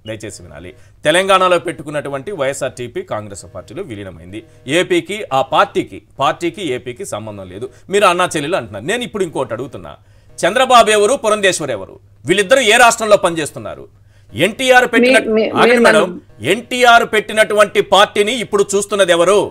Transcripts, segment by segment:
దయచేసి వినాలి తెలంగాణలో పెట్టుకున్నటువంటి వైఎస్ఆర్టీపీ కాంగ్రెస్ పార్టీలో విలీనమైంది ఏపీకి ఆ పార్టీకి పార్టీకి ఏపీకి సంబంధం లేదు మీరు అన్నా చెల్లెలు అంటున్నారు నేను ఇప్పుడు ఇంకోటి అడుగుతున్నా చంద్రబాబు ఎవరు పురంధేశ్వర్ ఎవరు వీళ్ళిద్దరూ ఏ రాష్ట్రంలో పనిచేస్తున్నారు ఎన్టీఆర్ పెట్టిన మీ- మీ- ఆగండి మీరు మేడం ఎన్టీఆర్ పెట్టినటువంటి పార్టీని ఇప్పుడు చూస్తున్నది ఎవరు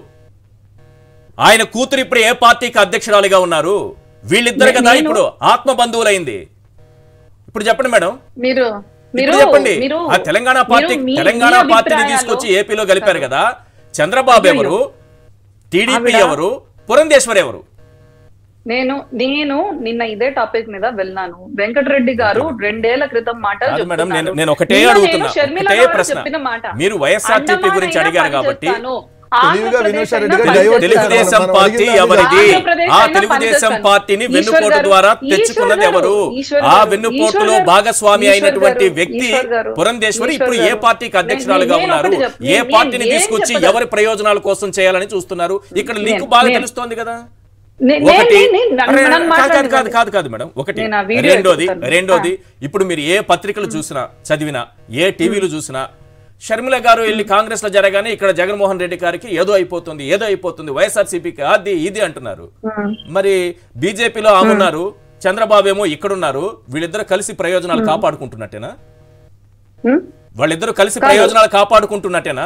ఆయన కూతురు ఇప్పుడు ఏ పార్టీకి అధ్యక్షురాలిగా ఉన్నారు వీళ్ళిద్దరు కదా నేను- ఇప్పుడు ఆత్మ బంధువులైంది ఇప్పుడు చెప్పండి మేడం మీరు మీరు ఇప్పుడు చెప్పండి మీరు ఆ తెలంగాణ పార్టీ మీరు మీ- తెలంగాణ మీ పార్టీని అభిప్రాయాలు- తీసుకొచ్చి ఏపీలో కలిపారు కదా చంద్రబాబు అయ్యో. ఎవరు టీడీపీ ఆవిడ- ఎవరు పురంధేశ్వర్ ఎవరు నేను నేను నిన్న ఇదే టాపిక్ మీద వెళ్ళాను వెంకటరెడ్డి గారు రెండేళ్ల క్రితం మాట కాదు మేడం నేను చెప్తున్నారు. నేను ఒకటే నిన్న అడుగుతున్నా నేను షర్మిల ఒకటే గారు ప్రశ్న చెప్పిన మాట. మీరు వైఎస్ఆర్టీపీ అండమాన్ గురించి అయినా అడిగారు పని కాబట్టి చేస్తాను. తెలివిగా ఆంధ్రప్రదేశ్ వినోద్ రెడ్డి అయినా గారు పని డైవర్ట్ చేస్తాను. తెలుగుదేశం మనం పార్టీ అడిగిన ఎవరిది ఆంధ్రప్రదేశ్ ఆ అయినా తెలుగుదేశం పని పార్టీని చేస్తాను. వెన్నుపోటు ఈశ్వర్ ద్వారా గారు, తెచ్చుకున్నది ఈశ్వర్ ఎవరు గారు, ఈశ్వర్ ఆ గారు, వెన్నుపోటులో ఈశ్వర్ భాగస్వామి గారు, అయినటువంటి ఈశ్వర్ వ్యక్తి గారు, పురంధేశ్వరి ఈశ్వర్ ఇప్పుడు ఏ గారు. పార్టీకి నేను- అధ్యక్షురాలుగా నేను ఉన్నారు ఒకటి చెప్- ఏ నేను పార్టీని ఏం తీసుకొచ్చి చెప్పదలుచు- ఎవరి ప్రయోజనాల కోసం చేయాలని చూస్తున్నారు ఇక్కడ లింక్ నేను- బాగా నేను- తెలుస్తోంది కదా నే- ఒకటి నేను- నేను- నన్ను- అరే, నన్ను కాదు, కాదు కాదు మాట్లాడనివ్వండి. కాదు కాదు మేడం ఒకటి నేను ఆ వీడియో రెండోది ఎత్తుతాను. రెండోది ఇప్పుడు మీరు ఏ పత్రికలు చూసినా చదివినా ఏ టీవీలు చూసినా షర్మిల గారు వెళ్ళి కాంగ్రెస్ లో జరగానే ఇక్కడ జగన్మోహన్ రెడ్డి గారికి ఏదో అయిపోతుంది ఏదో అయిపోతుంది వైఎస్ఆర్సీపీకి అది ఇది అంటున్నారు ఉమ్. మరి బీజేపీలో ఆమె ఉన్నారు చంద్రబాబు ఏమో ఇక్కడున్నారు వీళ్ళిద్దరు కలిసి ప్రయోజనాలు కాపాడుకుంటున్నట్టేనా ఉమ్. వాళ్ళిద్దరూ కలిసి ప్రయోజనాలు కాపాడుకుంటున్నట్టేనా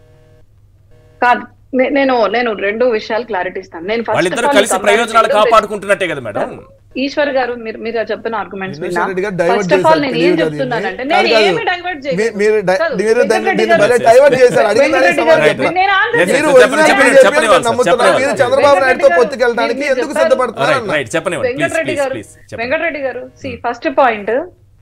కాదు నే- నేను నేను రెండు విషయాలు క్లారిటీ ఇస్తాను నేను first వాళ్ళిద్దరూ of all కలిసి compare ప్రయోజనాలు చేయడం కాపాడుకుంటున్నట్టే కదా మేడం ఈశ్వర్ గారు మీరు మీరు చెప్పిన ఆర్గ్యుమెంట్స్ వినోద్ రెడ్డి గారు divert ఫస్ట్ ఆఫ్ ఆల్ చేశారు నేను ఏం తెలివిగా చెప్తున్నానంటే దీన్ని. నేను కాదు, ఏమి కాదు. డైవర్ట్ మీ- మీరు డై- మీరు దాన్ని- దీన్ని భలే గారు- డైవర్ట్ చేశారు అడిగిన దానికి వెంకటరెడ్డి సమాధానం గారు- చెప్పండి. నేను ఆన్సర్ Yes, yes, మీరు చెప్పండి, ఒరిజినల్ చెప్పండి, బీజేపీ చెప్పండి, అని నమ్ముతున్నారు చెప్పండి. మీరు చంద్రబాబు నాయుడుతో వెంకటరెడ్డి పొత్తుకెళ్ళడానికి గారు- ఎందుకు మీరు సిద్ధపడుతున్నారు రైట్ అన్న? రైట్ చెప్పనివ్వండి ప్లీజ్ వెంకటరెడ్డి ప్లీజ్ గారు ప్లీజ్ చెప్పండి వెంకటరెడ్డి గారు సి ఫస్ట్ పాయింట్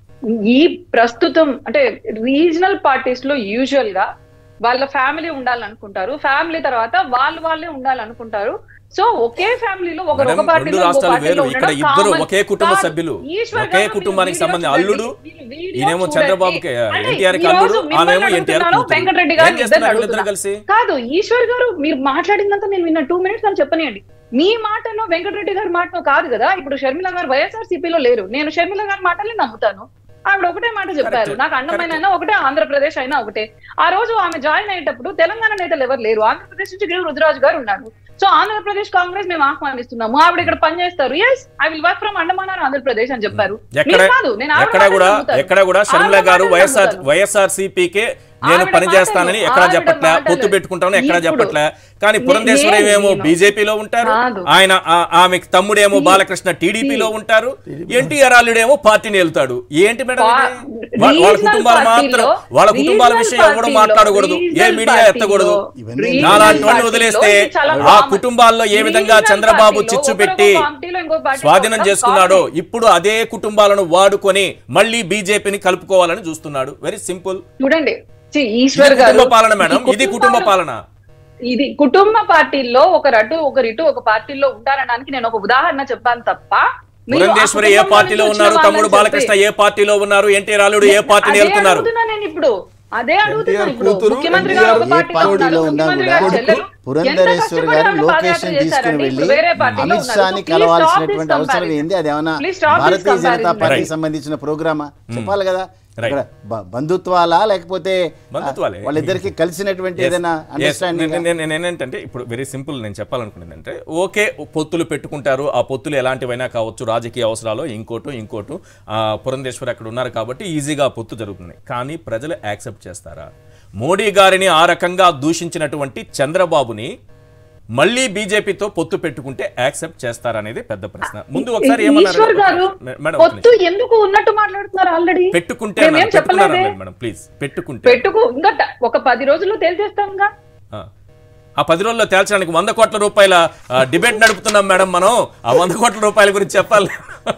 ఈ ప్రస్తుతం అంటే రీజనల్ పార్టీస్ లో యూజువల్ గా వాళ్ళ ఫ్యామిలీ ఉండాలనుకుంటారు ఫ్యామిలీ తర్వాత వాళ్ళు వాళ్ళే ఉండాలనుకుంటారు సో ఒకే ఫ్యామిలీలో ఒకరు మేడం, ఒక పార్టీలో రెండు ఇంకో రాష్ట్రాలు పార్టీలో వేరు. ఇక్కడ ఉండడం ఇద్దరు common. ఒకే కుటుంబ కాదు. సభ్యులు. ఈశ్వర్ ఒకే గారు కుటుంబానికి మీరు సంబంధించిన వీడియో అల్లుడు. చూడండి. వీడియో ఈయనేమో చూడండి. చంద్రబాబుకి, అంటే ఎన్టీఆర్ కి ఈ అల్లుడు, రోజు మిమ్మల్ని ఆమెమో ఎన్టీఆర్ అడుగుతున్నాను, కూతురు. వెంకటరెడ్డి ఏం గారు ఇద్దరు చేస్తున్నారు వీళ్ళిద్దరు అడుగుతున్నా. కలిసి? కాదు ఈశ్వర్ గారు మీరు మాట్లాడిందంతా నేను విన్న టూ మినిట్స్ అని చెప్పనియండి మీ మాటలో వెంకటరెడ్డి గారి మాటలో కాదు కదా ఇప్పుడు షర్మిల గారు వైఎస్ఆర్ సిపిలో లేరు నేను షర్మిల గారి మాటల్ని నమ్ముతాను ఆవిడ ఒకటే మాట చెప్పారు Correct. నాకు అందమైన అయినా ఒకటే ఆంధ్రప్రదేశ్ అయినా ఒకటే ఆ రోజు ఆమె జాయిన్ అయ్యేటప్పుడు తెలంగాణ నేతలు ఎవరు లేరు ఆంధ్రప్రదేశ్ నుంచి గిరి రుద్రరాజు గారు ఉన్నారు సో ఆంధ్రప్రదేశ్ కాంగ్రెస్ మేము ఆహ్వానిస్తున్నాము ఆవిడ ఇక్కడ పనిచేస్తారు yes I will work from Andaman are Andhra Pradesh అని చెప్పారు ఎక్కడ మీరు కాదు, నేను ఆవిడ ఎక్కడ మాటలు కూడా నమ్ముతాను. ఎక్కడ కూడా షర్మిల ఆవిడ గారు మాటలు వైఎస్ఆర్ నమ్ముతాను. వైఎస్ఆర్ సిపికే నేను ఆవిడ పని చేస్తానని మాటలు, ఎక్కడ ఆవిడ చెప్పట్లే మాటలు. పొత్తు పెట్టుకుంటామని ఎక్కడ ఇప్పుడు చెప్పట్లే కానీ నే- పురంధేశ్వరి నేను- ఏమో నేను- బీజేపీలో ఉంటారు కాదు. ఆయన ఆ- ఆమె తమ్ముడేమో బాలకృష్ణ టీడీపీలో ఉంటారు ఎన్టీఆర్ అల్లుడేమో పార్టీని వెళ్తాడు ఏంటి మేడం ఇది? పా- వా- వాళ్ళ రీజనల్ కుటుంబాలు మాత్రం పార్టీలో- వాళ్ళ కుటుంబాల రీజనల్ విషయం ఎవరు పార్టీలో- మాట్లాడకూడదు ఏ రీజనల్ మీడియా పార్టీలో- ఎత్తకూడదు ఇవన్నీ రీజనల్ నాలాంటి వాడిని పార్టీలో వదిలేస్తే ఇది చాలా ఆ కామన్. కుటుంబాల్లో ఏ విధంగా రీజనల్ చంద్రబాబు పార్టీలో చిచ్చు ఒకరొక పెట్టి పార్టీలో ఇంకో పార్టీలో స్వాధీనం ఉండడం చేసుకున్నాడో కామన్. ఇప్పుడు అదే కుటుంబాలను వాడుకొని మళ్ళీ బీజేపీని కలుపుకోవాలని చూస్తున్నాడు వెరీ సింపుల్ చూడండి సి, ఇది ఈశ్వర్ గారు కుటుంబ పాలన మేడం ఈ ఇది కుటుంబ కుటుంబాలు- పాలన ఇది కుటుంబ పార్టీల్లో ఒకరు అటు ఒకరు ఇటు ఒక పార్టీలో ఉంటారనడానికి నేను ఒక ఉదాహరణ చెప్పాను తప్ప మీరు ఆ పురంధేశ్వరి ఏ కుటుంబం పార్టీలో నుంచి ఉన్నారు వచ్చిన తమ్ముడు వాళ్ళని బాలకృష్ణ చెప్పి- ఏ పార్టీలో ఉన్నారు ఎన్టీ రాలుడు ఏ పార్టీని అదే వెళ్తున్నారు అడుగుతున్నా నేను ఇప్పుడు అదే అడుగుతున్నా ఎన్టీఆర్ ఇప్పుడు కూతురు, ముఖ్యమంత్రి ఎన్టీఆర్ గారు ఒక ఏ పార్టీలో పార్టీలో ఉన్నారు, ఉన్నా ముఖ్యమంత్రి కూడా గారు చెల్లెలు పురంధరేశ్వర్ ఎంత గారు కష్టపడి లొకేషన్ పాదయాత్ర తీసుకుని చేశారండి. వెళ్ళి ఇప్పుడు వేరే పార్టీలో అమిత్ ఉన్నారు. షాని So please కలవాల్సినటువంటి stop this అవసరం comparison. ఏంది అది ఏమన్నా Please stop this Bharatiya Janata comparison. పార్టీకి Right. సంబంధించిన ప్రోగ్రామా చెప్పాలి కదా Right. ఇక్కడ బ- బంధుత్వాలా లేకపోతే బంధుత్వాలే. వాళ్ళిద్దరికి కలిసినటువంటి Yes. ఏదైనా Yes. అండర్స్టాండింగ్ నేను- నేను నేను ఏంటంటే ఇప్పుడు వెరీ సింపుల్ నేను చెప్పాలనుకునేది అంటే ఓకే పొత్తులు పెట్టుకుంటారు ఆ పొత్తులు ఎలాంటివైనా కావచ్చు రాజకీయ అవసరాలు ఇంకోటు ఇంకోటు ఆ, పురంధేశ్వరి అక్కడ ఉన్నారు కాబట్టి ఈజీగా ఆ పొత్తు జరుగుతుంది కానీ ప్రజలు యాక్సెప్ట్ చేస్తారా మోడీ గారిని ఆ రకంగా దూషించినటువంటి చంద్రబాబుని మళ్ళీ బీజేపీతో పొత్తు పెట్టుకుంటే యాక్సెప్ట్ చేస్తారనేది పెద్ద ప్రశ్న ముందు ఒకసారి ఏమన్నారు ఈశ్వర్ గారు మే- మేడం ఒక పొత్తు ఎందుకు ఉన్నట్టు మాట్లాడుతున్నారు ఆల్రెడీ పెట్టుకుంటే మేమేం అన్నారు, పెట్టుకున్నారు చెప్పలేదే. అన్నారు మేడం ప్లీజ్ పెట్టుకుంటే పెట్టుకు ఇంకా ట- ఒక పది రోజుల్లో తేల్చేస్తాంగా ఆ. ఆ పది రోజుల్లో తేల్చడానికి వంద కోట్ల రూపాయల ఆ, డిబేట్ నడుపుతున్నాం మేడం మనం ఆ వంద కోట్ల రూపాయల గురించి చెప్పాలి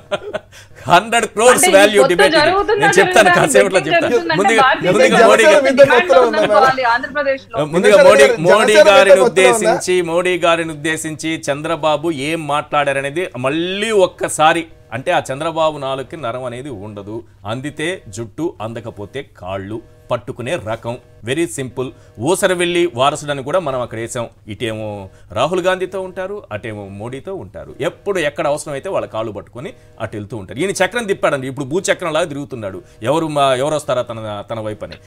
హండ్రెడ్ క్రోర్స్ అంటే ఈ వాల్యూ పొత్తు డిబేట్ జరుగుతుందా నేను చెప్తాను జరుగుతుందా? కాసేపట్లో ఏం చెప్తాను జరుగుతుందంటే ముందుగా భారతీయ ముందుగా జనతా మోడీ జనసేన గారు- మీద డిమాండ్ మొత్తంలో ఉందా ఉందనుకోవాలి ఆంధ్రప్రదేశ్ లో ముందుగా జనసేన మోడీ జనసేన మోడీ జనసేన గారిని జనసేన ఉద్దేశించి మోడీ గారిని ఉద్దేశించి చంద్రబాబు ఏం మాట్లాడారనేది మళ్ళీ ఒక్కసారి అంటే ఆ చంద్రబాబు నాలుగుకి నరం అనేది ఉండదు అందితే జుట్టు అందకపోతే కాళ్ళు పట్టుకునే రకం వెరీ సింపుల్ ఊసర వెళ్ళి వారసుడని కూడా మనం అక్కడ వేసాం ఇటేమో రాహుల్ గాంధీతో ఉంటారు అటేమో మోడీతో ఉంటారు ఎప్పుడు ఎక్కడ అవసరం అయితే వాళ్ళ కాళ్ళు పట్టుకొని అటు వెళ్తూ ఉంటారు ఈయన చక్రం తిప్పాడండి ఇప్పుడు భూచక్రం లాగా తిరుగుతున్నాడు ఎవరు మా- ఎవరు వస్తారా తన తన వైపు అని